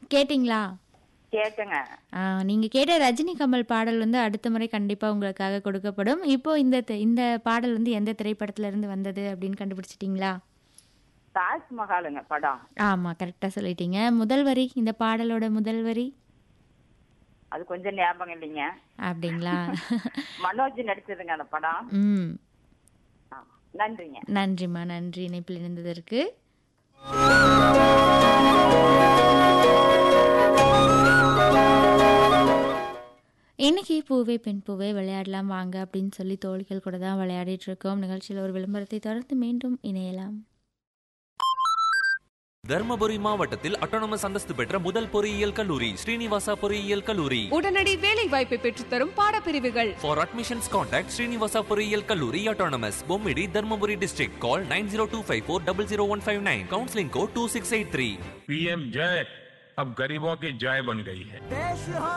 கேட்டிங்களா கேட்டேங்க ஆ, நீங்க கேட்ட ரஜினி கமல் பாடல் வந்து அடுத்த முறை கண்டிப்பா உங்களுக்காக கொடுக்கப்படும் இப்போ இந்த தி- இந்த பாடல் வந்து எந்த திரைப்படத்துல இருந்து வந்தது அப்படின்னு கண்டுபிடிச்சிட்டீங்களா தாஜ்மஹாலுங்க படம் ஆமா கரெக்டா சொல்லிட்டீங்க முதல் வரி இந்த பாடலோட முதல் வரி அது கொஞ்சம் ஞாபகம் இல்லைங்க அப்படிங்களா மனோஜ் நடிச்சதுங்க அந்த படம் ம் ஆ, நன்றிங்க நன்றிம்மா நன்றி இணைப்பில் இணைந்ததற்கு இன்னைக்கு பூவே பெண் பூவே விளையாடலாம் வாங்க அப்படின்னு சொல்லி தோழிகள் கூட தான் விளையாடிட்டு இருக்கோம் நிகழ்ச்சியில் ஒரு விளம்பரத்தை தொடர்ந்து மீண்டும் இணையலாம் தர்மபுரி மாவட்டத்தில் அட்டானமஸ் அந்தஸ்து பெற்ற முதல் பொறியியல் கல்லூரி ஸ்ரீனிவாசா பொறியியல் கல்லூரி உடனடி வேலை வாய்ப்பை பெற்றுத்தரும் பாடப்பிரிவுகள் ஃபார் அட்மிஷன்ஸ் கான்டாக்ட் ஸ்ரீனிவாசா பொறியியல் கல்லூரி autonomous Bommidi Dharmapuri district call nine zero two five four double zero one five nine counselling code two six eight three PM जय अब गरीबों की जय बन गई है